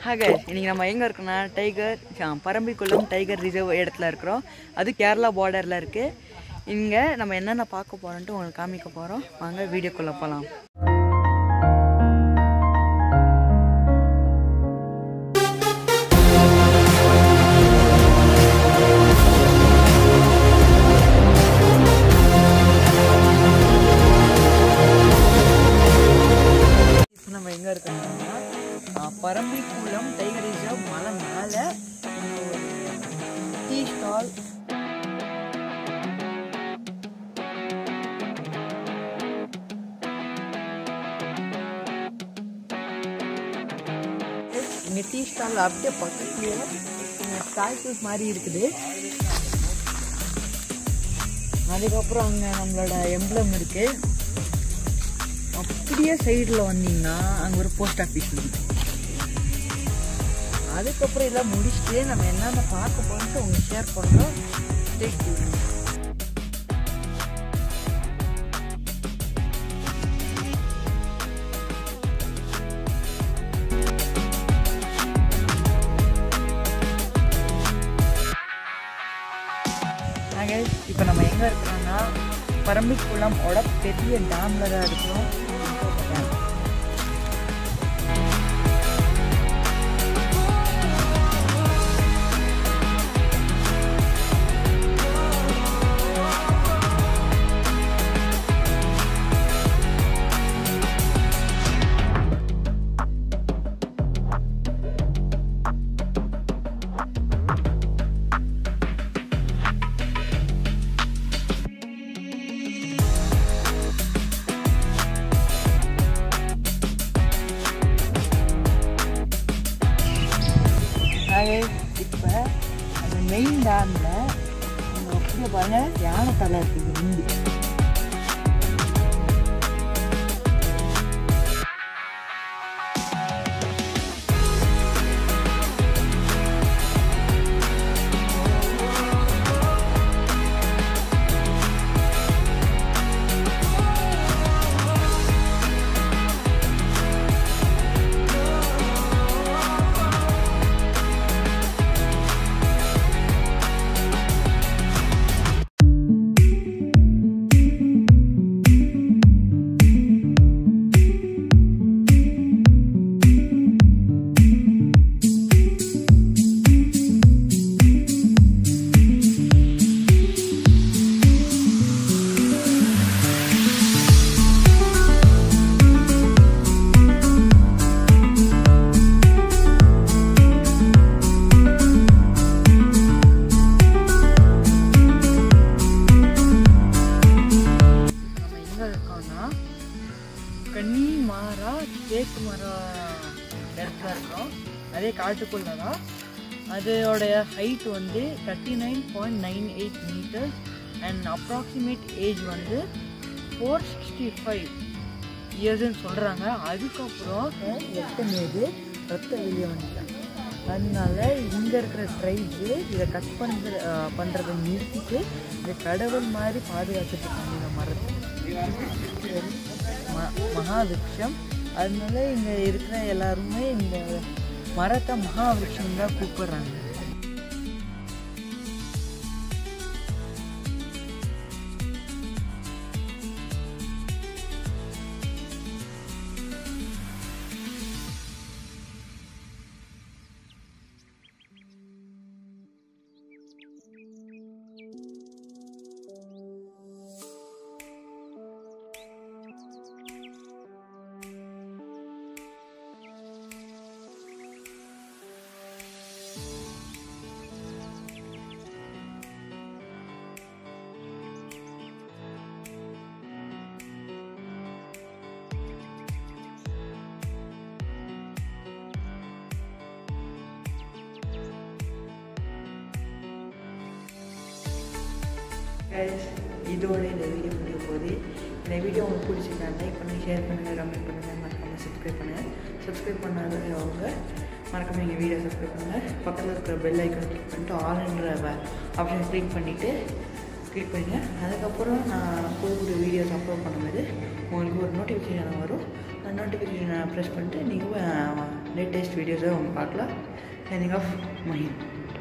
ஹாக இன்னைக்கு நம்ம எங்கே இருக்கோம்னா டைகர் ஆ, பரம்பிக்குளம் டைகர் ரிசர்வ் இடத்துல இருக்கிறோம் அது கேரளா பார்டரில் இருக்குது இங்கே நம்ம என்னென்ன பார்க்க போகிறோன்ட்டு உங்களுக்கு காமிக்க போகிறோம் வாங்க வீடியோக்குள்ளே போகலாம் இப்போ நம்ம எங்கே இருக்கோம்னா ஆ, பரம்பிக்குளம் டைகர் ரிசர்வ் மலை மேலே டீ ஸ்டால் இங்கே டீ ஸ்டால் அப்படியே பக்கத்துலேயே ஸ்டாச்சூஸ் மாதிரி இருக்குது அதுக்கப்புறம் அங்கே நம்மளோட எம்ப்ளம் இருக்கு அப்படியே சைடில் வந்தீங்கன்னா அங்கே ஒரு போஸ்ட் ஆஃபீஸ் இருக்கு அதுக்கப்புறம் இதெல்லாம் முடிச்சுட்டு நம்ம என்னென்ன பார்க்க போகிறோம்ட்டு உங்களுக்கு ஷேர் பண்ணுறோம் Stay tuned. நாங்கள் இப்போ நம்ம எங்கே இருக்கிறோம்னா பரம்பிக்குளமோட பெரிய டேமில் தான் இருக்கிறோம் நாங்கள் இப்போ அந்த மெயின் டேமில் அப்படியே பாருங்க யானை தலை இருக்குது ரெண்டு நம்ம எங்கே இருக்கோம்னா கன்னிமாரா தேக்கு மரம் இடத்துல இருக்கிறோம் அதே காட்டுக்குள்ள தான் அதோடைய ஹைட் வந்து thirty nine point nine eight meters and approximate age வந்து ஃபோர் சிக்ஸ்டி ஃபைவ் இயர்ஸ்ன்னு சொல்கிறாங்க அதுக்கப்புறம் எத்தனேது ரத்த வெளியே வந்துட்டாங்க அதனால இங்கே இருக்கிற ட்ரைப்ஸு இதை கட் பண்ணுற பண்ணுறதை நிறுத்திட்டு இந்த கடவுள் மாதிரி பாதுகாத்துட்டு இருக்காங்க இந்த மரத்தை ம மகாவிருஷம் அதனால இங்கே இருக்கிற எல்லாருமே இந்த மரத்தை மகாவிருஷம் தான் கூப்பிடுறாங்க Guys, இதோட இந்த வீடியோ முடிய போகுது இந்த வீடியோ உங்களுக்கு பிடிச்சிருந்தா லைக் பண்ணுங்கள் ஷேர் பண்ணுங்கள் கமெண்ட் பண்ணுங்கள் மறக்காமல் சப்ஸ்கிரைப் பண்ணுங்கள் சப்ஸ்கிரைப் பண்ணாதவங்க மறக்காமல் எங்கள் வீடியோ சப்ஸ்கிரைப் பண்ணுங்கள் பக்கத்தில் இருக்கிற பெல் ஐக்கன் கிளிக் பண்ணிட்டு ஆல்ன்ற ஆப்ஷன் கிளிக் பண்ணிவிட்டு கிளிக் பண்ணுங்கள் அதுக்கப்புறம் நான் புது புது வீடியோஸ் அப்லோட் பண்ணும்போது உங்களுக்கு ஒரு நோட்டிஃபிகேஷன் வரும் அந்த நோட்டிஃபிகேஷனை ப்ரெஸ் பண்ணிட்டு நீங்கள் லேட்டஸ்ட் வீடியோஸை அவங்க பார்க்கலாம் சைனிங் ஆஃப் மஹின்